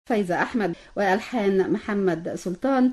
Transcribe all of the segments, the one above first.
فايزة أحمد وألحان محمد سلطان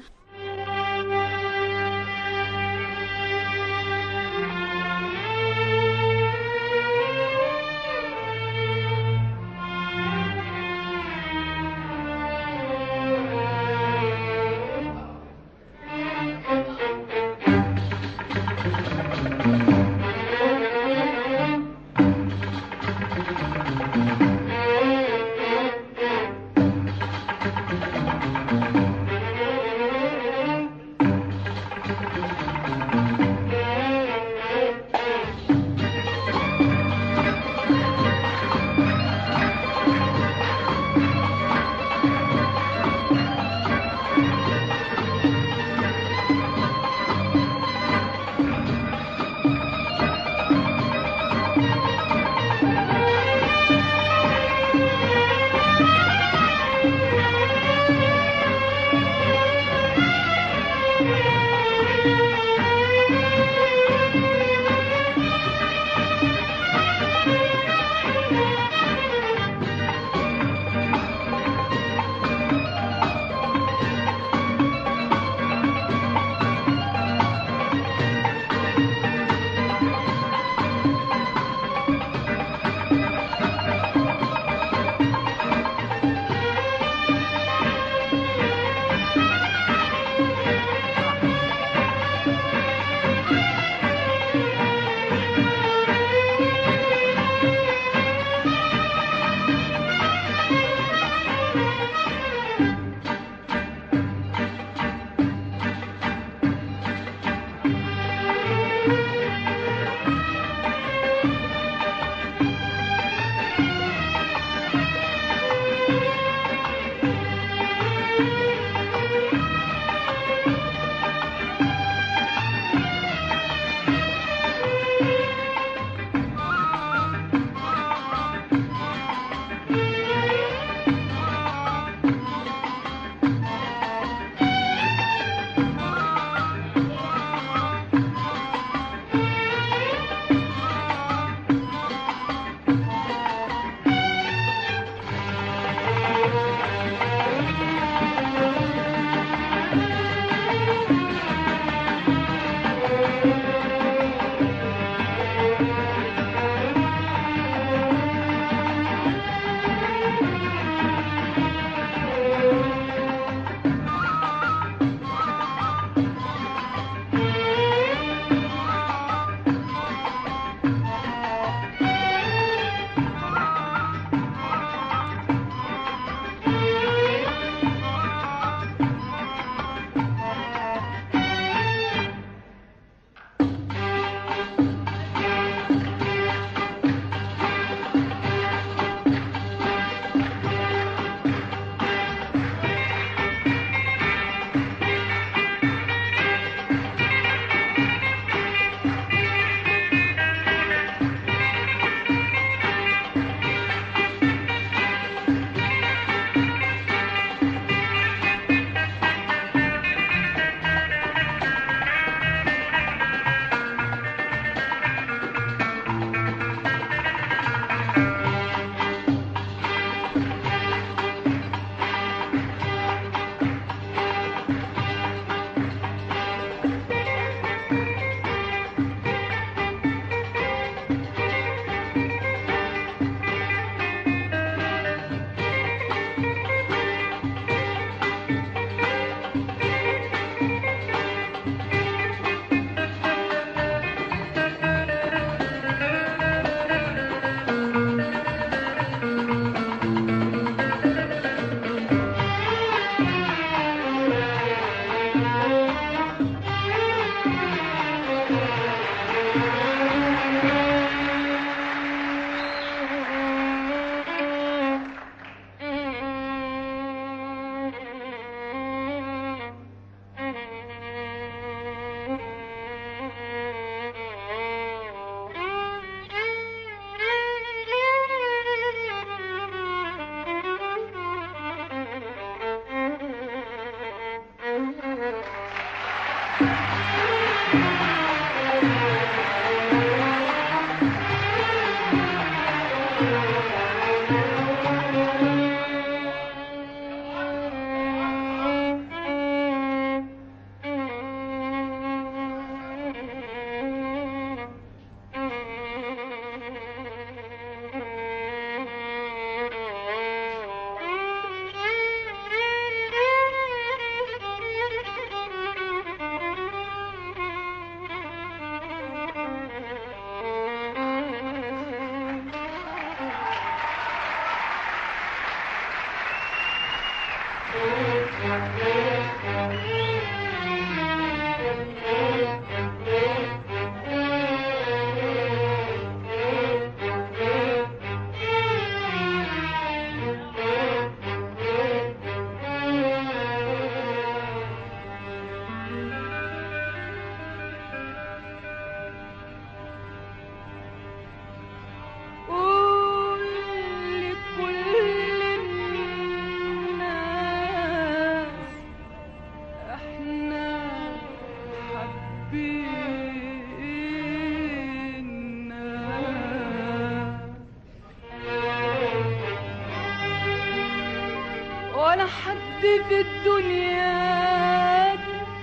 ولا حد في الدنيا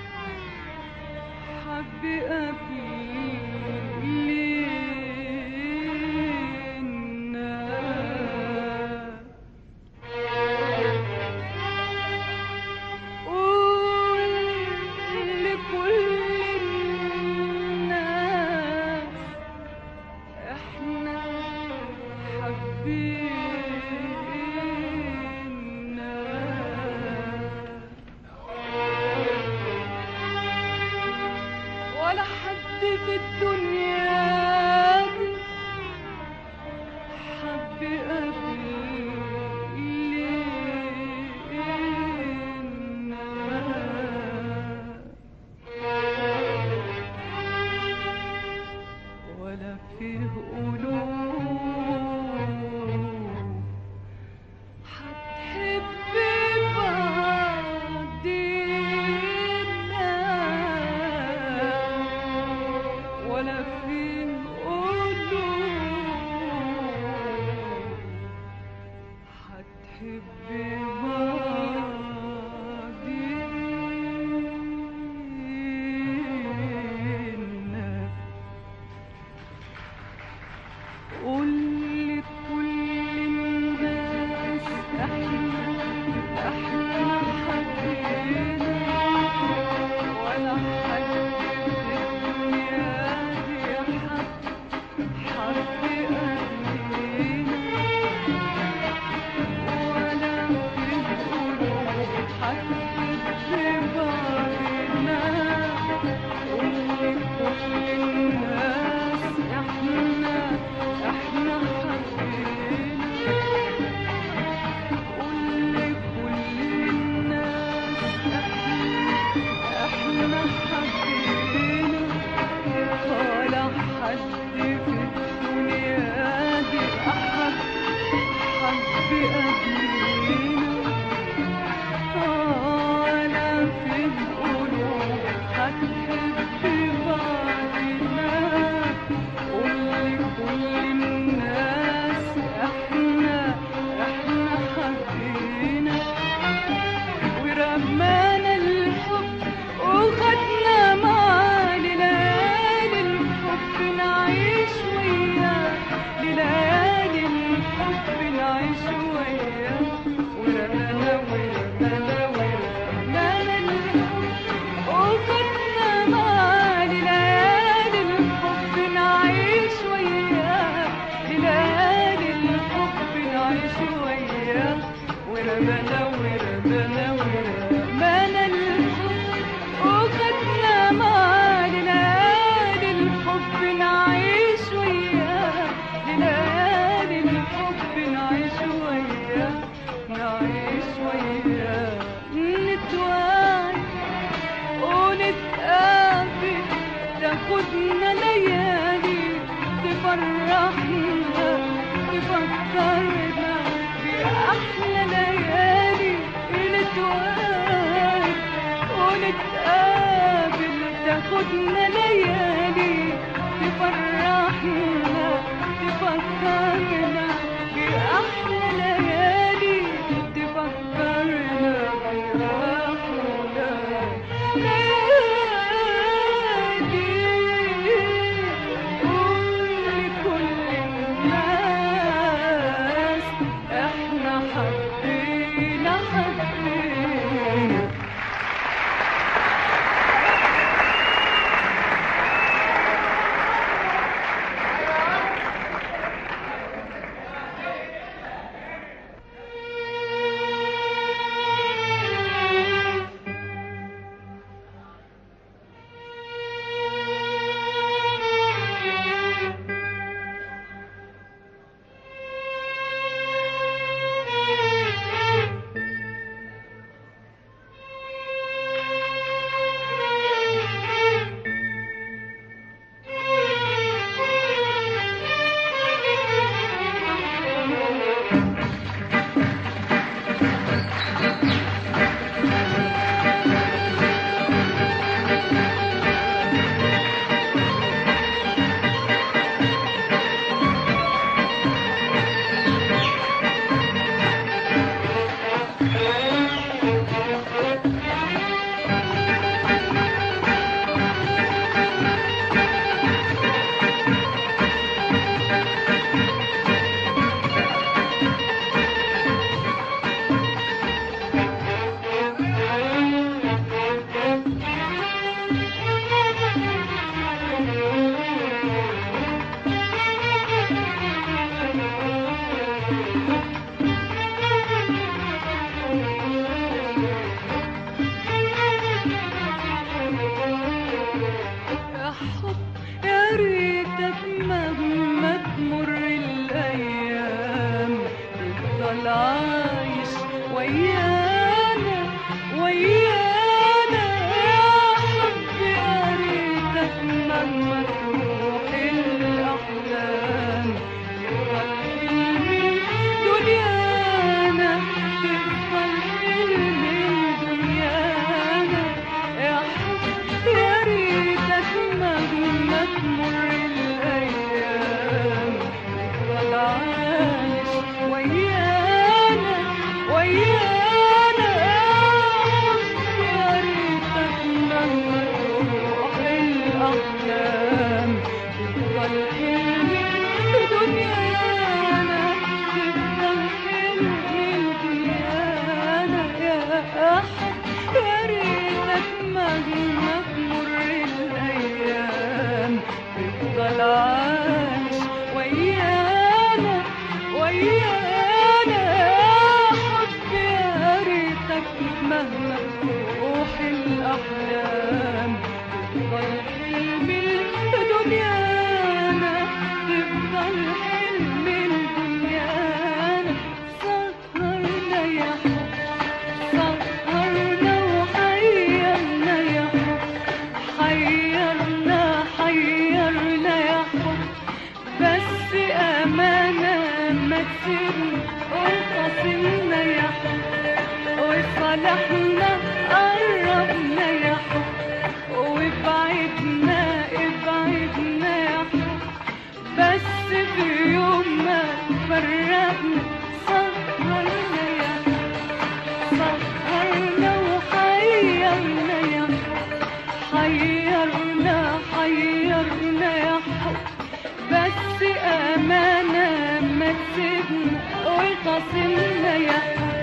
حب قبلنا قول لكل الناس احنا حبينا ولا حد في الدنيا دي حب قبلنا ولا فيه قلوب هتحب بعدينا ولا فيه قلوب هتحب بعدينا قول لكل الناس احنا احنا حبينا ولا حد في الدنيا دي حب حب قبلنا ولا في القلوب حد في بعضنا قول لكل الناس احنا احنا حبينا قول لكل الناس احنا احنا حبينا ولا حد في الدنيا دي احب حب قبلنا ولا في القلوب هتحب بعضنا قول لكل الناس احنا احنا حبينا ورمانا الحب وخدنا معاه ليالي الحب نعيش وياه ليالي الحب نعيش وياه ورمانا تفضل عايش ويانا ويانا يا حبي يا ريتك لما تروح الأحلام تفضل حلمي دنيانا تفضل حلمي دنيانا يا حبي يا ريتك مهما تمر الأيام تفضل عايش ويانا ويانا يا ريتك لما تروح الأحلام تفضل حلمي دنيانا تفضل حلمي دنيانا يا أحد يا ريتك مهما تمر الأيام تفضل عايش ويانا ويانا يا حبي يا ريتك مهما تروح الأحلام تفضل حلمي دنيانا تفضل حلمي دنيانا سهرنا يا حب سهرنا وحيرنا يا حب حيرنا حيرنا يا حب بس أمانة ما تسيبنا وخاصمنا يا حب وصالحنا قربنا يا حب وابعدنا ابعدنا يا حب بس في يوم ما فرقنا سهرنا يا حب سهرنا وحيرنا يا حب حيرنا حيرنا يا حب بس أمانة ما تسيبنا وخاصمنا يا حب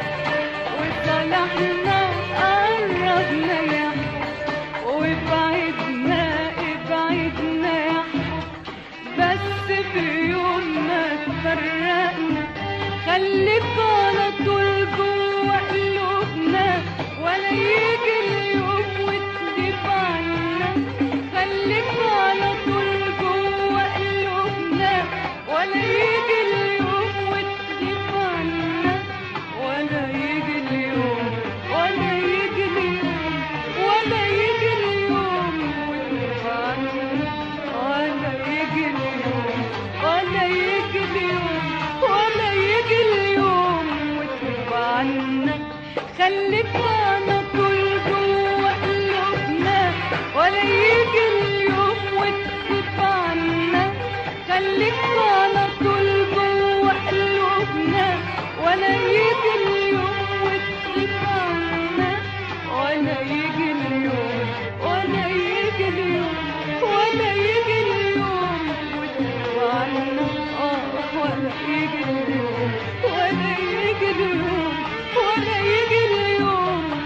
وصالحنا قربنا يا حب وابعدنا ابعدنا يا حب بس في يوم ما تفرقنا خليك على طول جوا قلوبنا ولا يجي اليوم وتغيب عنا خليك على طول جوا قلوبنا ولا يجي اليوم وتغيب عنا ولا يجي اليوم ولا يجي اليوم ولا يجي اليوم وتغيب عنا ولا يجي اليوم ولا يجي اليوم ولا يجي اليوم وتغيب عنا خليك على طول جوا قلوبنا ولا يجي اليوم وتغيب عنا خليك على طول جوا قلوبنا ولا يجي اليوم وتغيب عنا ولا يجي اليوم ولا يجي اليوم ولا يجي اليوم وتغيب عنا اه ولا يجي اليوم ولا يجي اليوم ولا يجي اليوم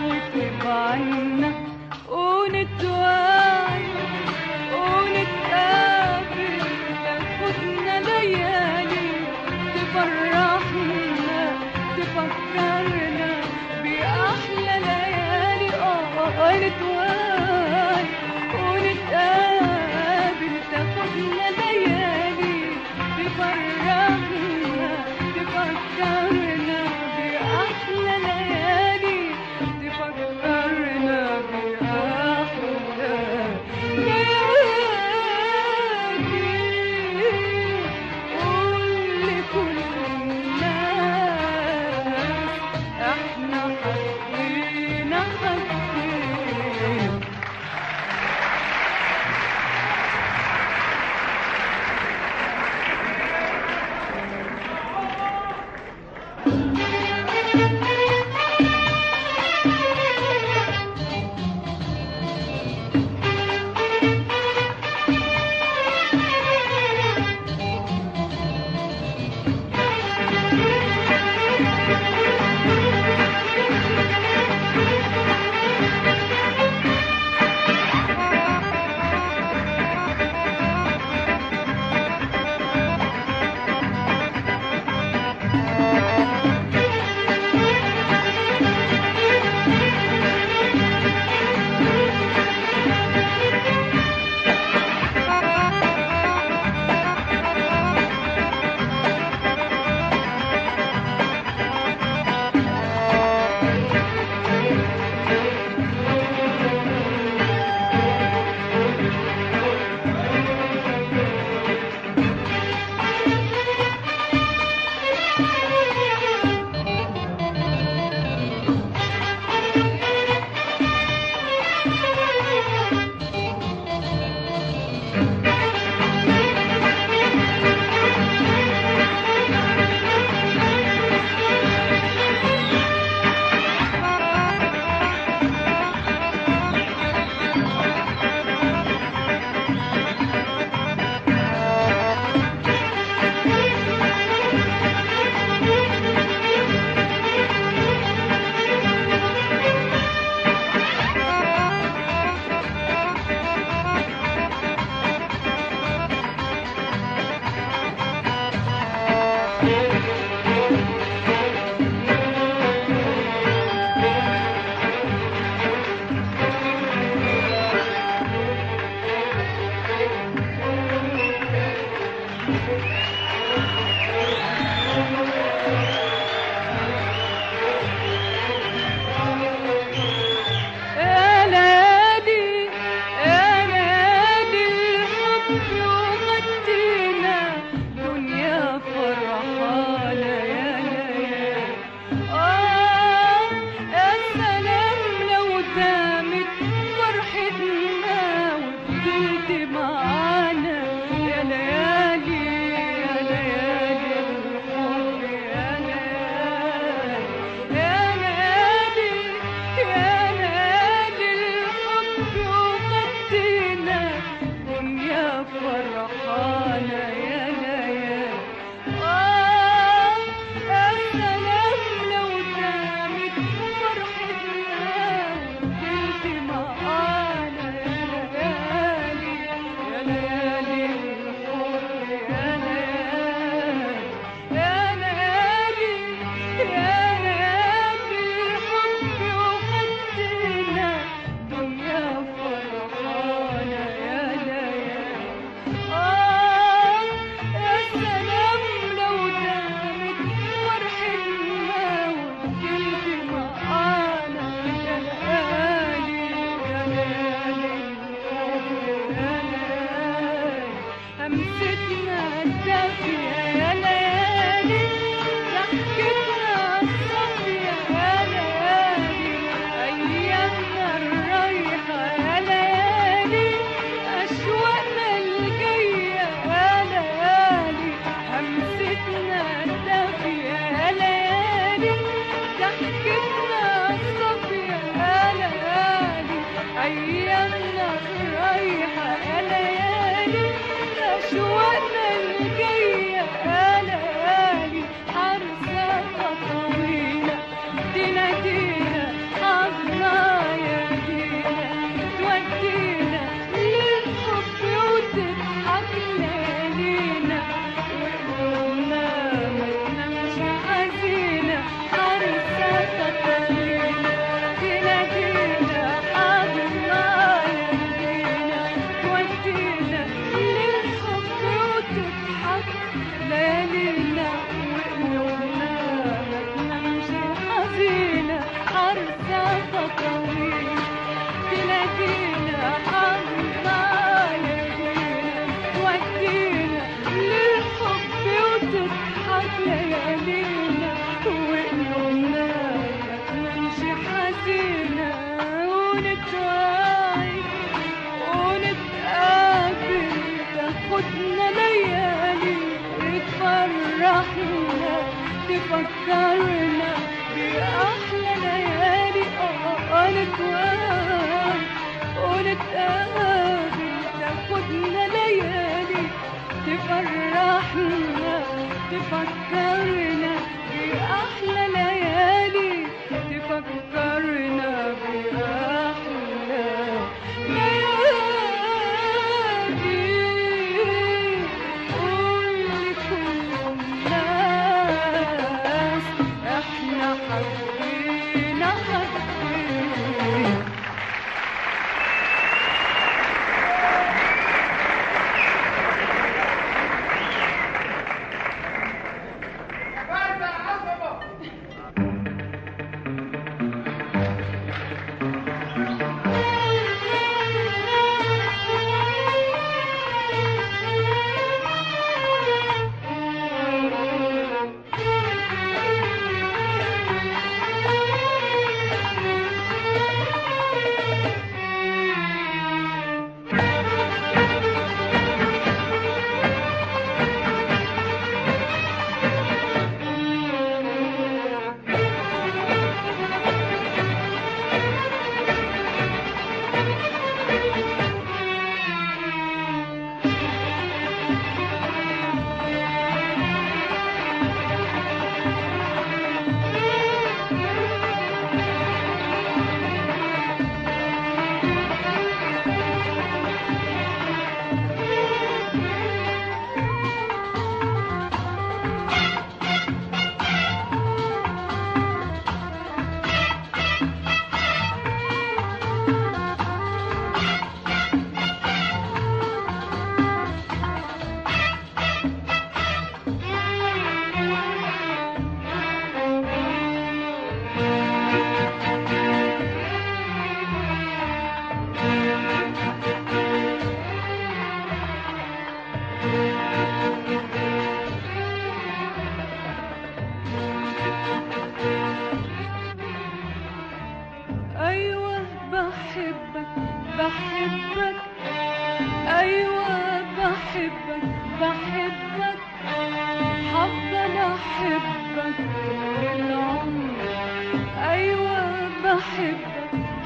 آه يا سلام لو دامت فرحتنا وفضلت معانا يا ليالي يا ليالي الحب يا ليالي يا ليالي يا ليالي الحب وغدينا دنيا فرحانة يا ليالي آه يا سلام لو دامت فرحتنا وفضلت معانا يا ليالي يا ليالي الحب يا ليالي يا ليالي يا ليالي الحب وخدتنا دنيا فرحانة يا ليالي آه يا سلام لو دامت فرحتنا وفضلت معانا يا ليالي يا ليالي الحب يا ليالي همستنا الدافية يا ليالي ضحكتنا الصافية يا ليالي أيامنا الرايحة يا ليالي أشواقنا الجاية يا ليالي همستنا الدافية يا ليالي ضحكتنا الصافية يا ليالي أيامنا الرايحة يا ليالي أشواقنا الجاية يا ليالي عرسة طويلة تنادينا حظنا يا دينا تودينا للحب وتضحك ليالينا وقلوبنا ما تنامش حزينة عرسة طويلة تنادينا حظنا يا دينا تودينا للحب وتضحك ليالينا وقلوبنا ما تنامش حزينة عرسة طويلة تنادينا حظنا يا دينا تودينا للحب وتضحك ليالينا وقلوبنا ما تنامش حزينة ونتواعد ونتقابل تاخدنا ليالي تفرحنا تفكرنا بأحلى ليالي اه نتواعد ونتقابل تاخدنا ليالي تفرحنا تفكرنا بأحلى ليالي تفكرنا بأحلى ليالي قول لكل الناس احنا حبينا حبينا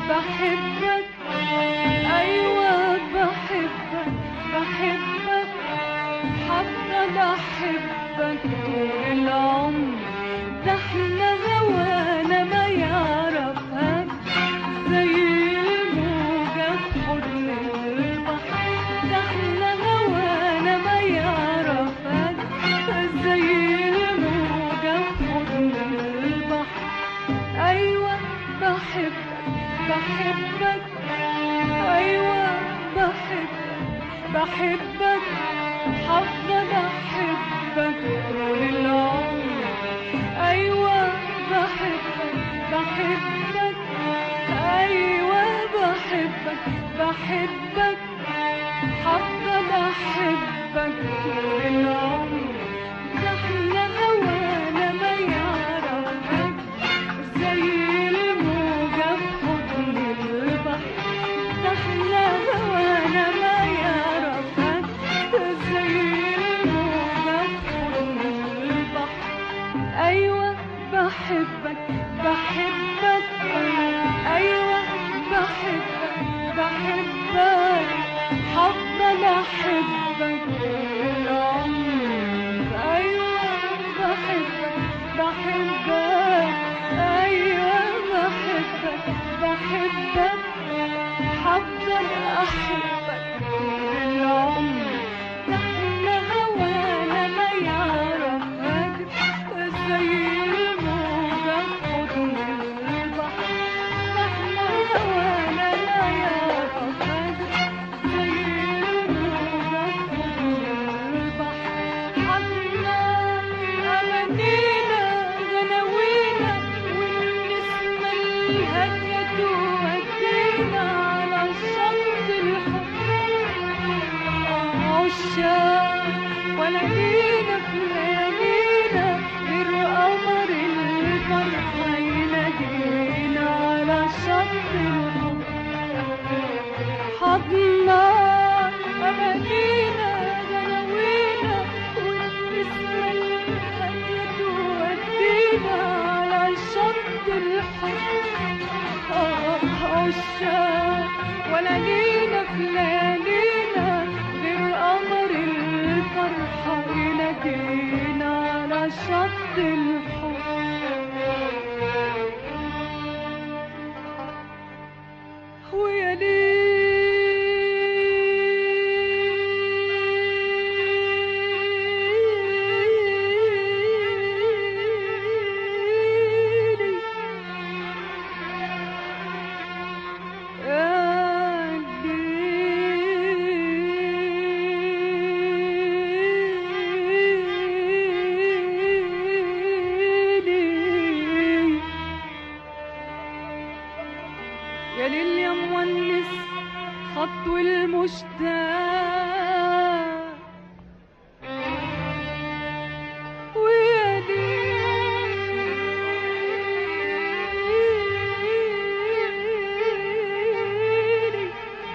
بحبك أيوة بحبك بحبك هفضل أحبك طول العمر ده احنا هوانا ما يعرفك زي الموجة في حضن البحر ده احنا هوانا ما يعرفك زي الموجة في حضن البحر أيوة بحبك بحبك أيوة بحبك بحبك هفضل أحبك طول العمر أيوة بحبك بحبك أيوة بحبك بحبك هفضل أحبك طول العمر ده احنا هوانا ما يعرفك زي الموجة في حضن البحر ده احنا هوانا ما يعرفك زي الموجة في حضن البحر أيوة بحبك بحبك أيوة بحبك بحبك هفضل أحبك طول العمر أيوة بحبك بحبك أيوة بحبك بحبك هفضل أحبك طول العمر ده احنا هوانا ما يعرفك زي الموجة في حضن البحر ده احنا هوانا ما يعرفك زي الموجة في حضن البحر حبنا أمانينا غناوينا والنسمة الهادية تودينا على شط الحب عشاق ولا لينا في ليالينا غير قمر الفرحة ينادينا على شط الحب حضنا أمانينا غناوينا والنسمة الهادية تودينا على شط الحب عشاق ولا لينا في ليالينا غير قمر الفرحة ينادينا على شط الحب ويا ليلي يا ليل يا مونس خط المشتاق ويا ليلي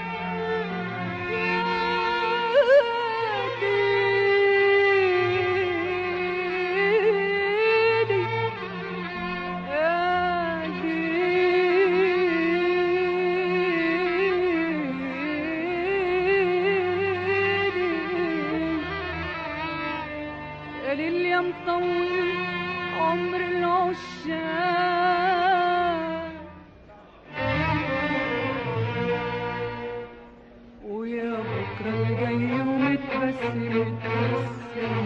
ليل يا مطول عمر العشاق ويا بكرة الجاي ومتبسم متبسم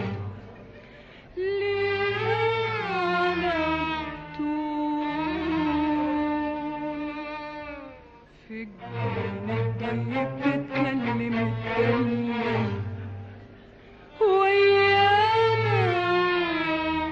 ليه على طول في الجنة الطيب تتكلم تتكلم ويانا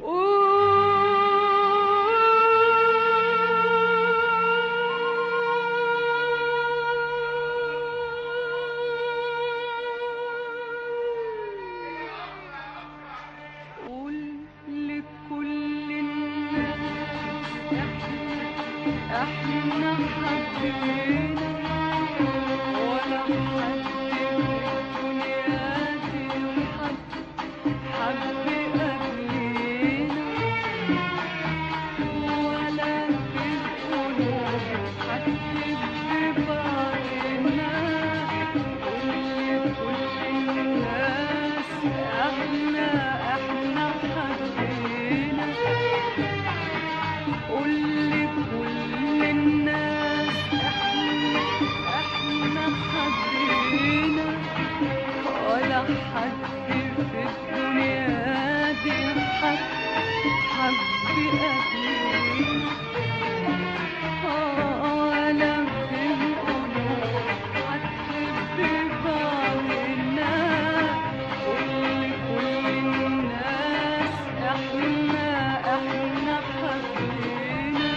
قول لكل الناس احنا احنا حبينا ولا حد في الدنيا دي حد حب قبلينا ولا في القلوب حد حد في الدنيا دي حد حب قبلي ولا في القلوب حد بعض الناس كل كل الناس احنا احنا حبينا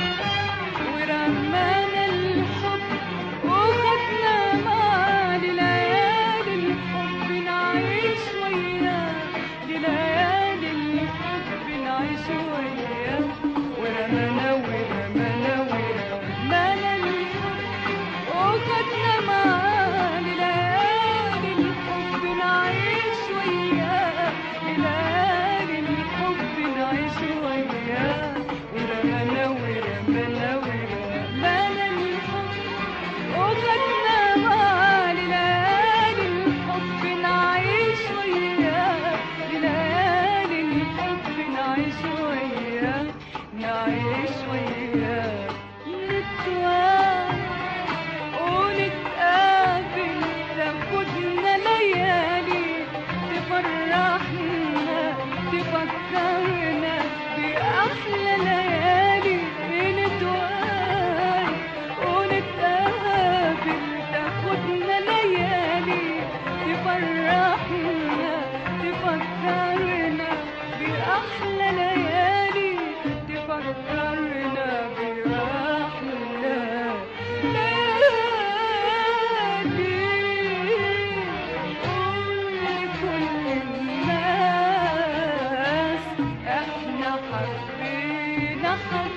ورمانا الحب وخدنا معاه لليالي الحب نعيش وياه لليالي الحب نعيش وياه ورمانا ورمانا ورمانا الحب وخدنا معاه لليالي الحب نعيش وياه لليالي الحب نعيش وياه ورمانا ورمانا ورمانا الحب وخدنا معاه لليالي الحب نعيش وياه لليالي الحب نعيش وياه نعيش وياه نتوالى ونتقابل تاخدنا ليالي تفرحنا تفكرنا بأحلى ليالي نتوالى ونتقابل تاخدنا ليالي تفرحنا تفكرنا بأحلى ليالي تفكرنا بأحلى ليالي قول كل الناس احنا حبينا حبينا